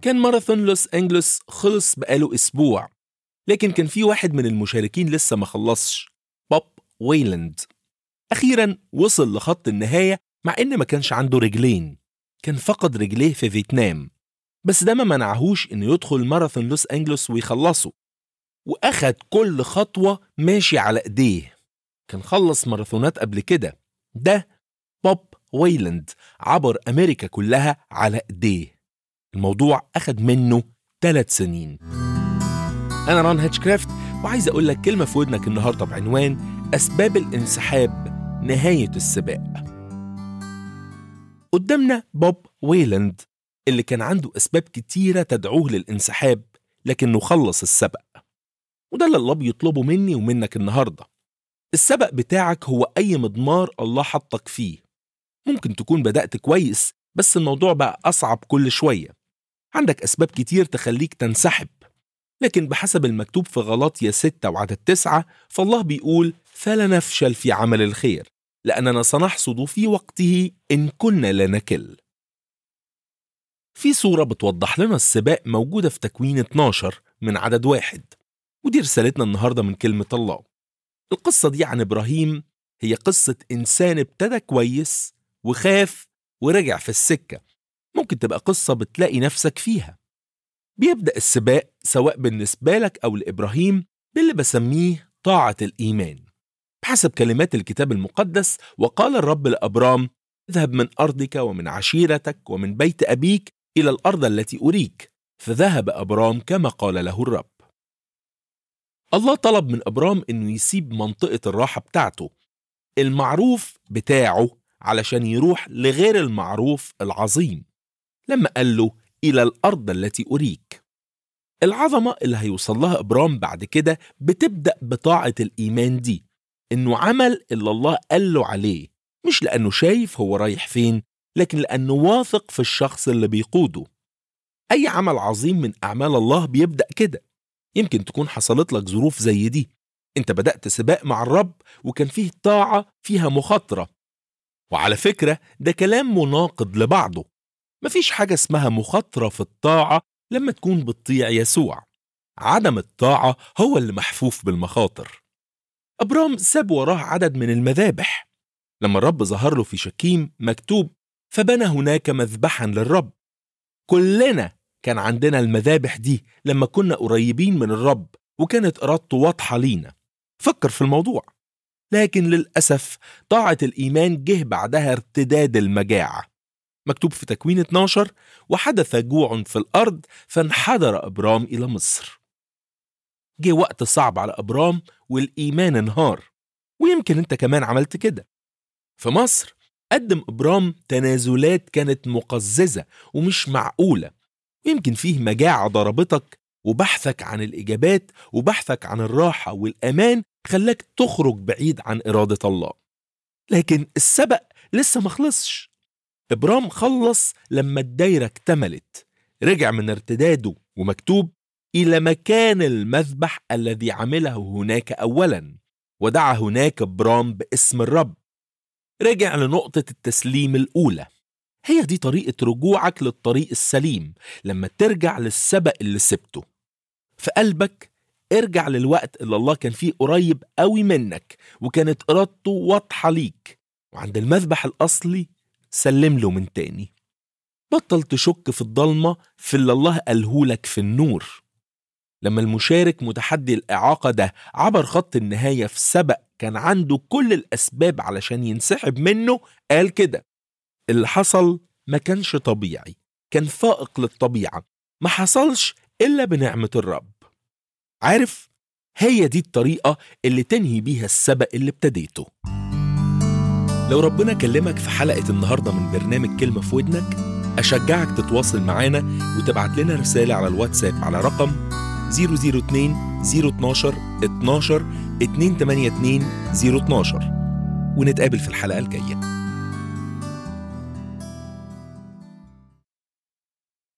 كان ماراثون لوس أنجلوس خلص بقاله أسبوع لكن كان في واحد من المشاركين لسه ما خلصش بوب ويلاند أخيرا وصل لخط النهاية مع إن ما كانش عنده رجلين كان فقد رجليه في فيتنام بس ده ما منعهوش إنه يدخل ماراثون لوس أنجلوس ويخلصه وأخد كل خطوة ماشي على إيديه كان خلص ماراثونات قبل كده ده بوب ويلاند عبر أمريكا كلها على إيديه الموضوع أخد منه ثلاث سنين أنا ران هيتشكرافت وعايز أقول لك كلمة في ودنك النهاردة بعنوان أسباب الانسحاب نهاية السباق قدامنا بوب ويلاند اللي كان عنده أسباب كتيرة تدعوه للانسحاب لكنه خلص السبق وده اللي الله بيطلبه مني ومنك النهاردة السبق بتاعك هو أي مضمار الله حطك فيه ممكن تكون بدأت كويس بس الموضوع بقى أصعب كل شوية عندك أسباب كتير تخليك تنسحب لكن بحسب المكتوب في غلاطيا ستة وعدد تسعة فالله بيقول فلا نفشل في عمل الخير لأننا سنحصد في وقته إن كنا لا نكل في صورة بتوضح لنا السباق موجودة في تكوين 12 من عدد واحد ودي رسالتنا النهاردة من كلمة الله القصة دي عن إبراهيم هي قصة إنسان ابتدى كويس وخاف ورجع في السكة ممكن تبقى قصة بتلاقي نفسك فيها بيبدأ السباق سواء بالنسبة لك أو لإبراهيم باللي بسميه طاعة الإيمان بحسب كلمات الكتاب المقدس وقال الرب لأبرام اذهب من أرضك ومن عشيرتك ومن بيت أبيك إلى الأرض التي أريك فذهب أبرام كما قال له الرب الله طلب من أبرام أنه يسيب منطقة الراحة بتاعته المعروف بتاعه علشان يروح لغير المعروف العظيم لما قال له إلى الأرض التي أريك العظمة اللي هيوصل لها إبرام بعد كده بتبدأ بطاعة الإيمان دي إنه عمل اللي الله قال له عليه مش لأنه شايف هو رايح فين لكن لأنه واثق في الشخص اللي بيقوده أي عمل عظيم من أعمال الله بيبدأ كده يمكن تكون حصلت لك ظروف زي دي انت بدأت سباق مع الرب وكان فيه طاعة فيها مخاطرة وعلى فكرة ده كلام مناقض لبعضه مفيش حاجة اسمها مخاطرة في الطاعة لما تكون بتطيع يسوع عدم الطاعة هو اللي محفوف بالمخاطر أبرام ساب وراه عدد من المذابح لما الرب ظهر له في شكيم مكتوب فبنى هناك مذبحا للرب كلنا كان عندنا المذابح دي لما كنا قريبين من الرب وكانت إرادته واضحة لينا فكر في الموضوع لكن للأسف طاعة الإيمان جه بعدها ارتداد المجاعة مكتوب في تكوين 12 وحدث جوع في الأرض فانحدر أبرام إلى مصر جه وقت صعب على أبرام والإيمان انهار ويمكن أنت كمان عملت كده في مصر قدم إبرام تنازلات كانت مقززة ومش معقولة يمكن فيه مجاعة ضربتك وبحثك عن الإجابات وبحثك عن الراحة والأمان خلاك تخرج بعيد عن إرادة الله لكن السبق لسه مخلصش إبرام خلص لما الدايرة اكتملت رجع من ارتداده ومكتوب إلى مكان المذبح الذي عمله هناك أولا ودعا هناك إبرام باسم الرب رجع لنقطة التسليم الأولى هي دي طريقة رجوعك للطريق السليم لما ترجع للسبق اللي سبته في قلبك ارجع للوقت اللي الله كان فيه قريب قوي منك وكانت إرادته واضحة ليك وعند المذبح الأصلي سلم له من تاني بطل تشك في الضلمة في اللي الله قالهولك في النور لما المشارك متحدي الإعاقة ده عبر خط النهاية في سبق كان عنده كل الأسباب علشان ينسحب منه قال كده اللي حصل ما كانش طبيعي كان فائق للطبيعة ما حصلش إلا بنعمة الرب عارف هي دي الطريقة اللي تنهي بيها السبق اللي ابتديته لو ربنا كلمك في حلقة النهاردة من برنامج كلمة في ودنك أشجعك تتواصل معانا وتبعت لنا رسالة على الواتساب على رقم 002 012 12 282 012 ونتقابل في الحلقة الجاية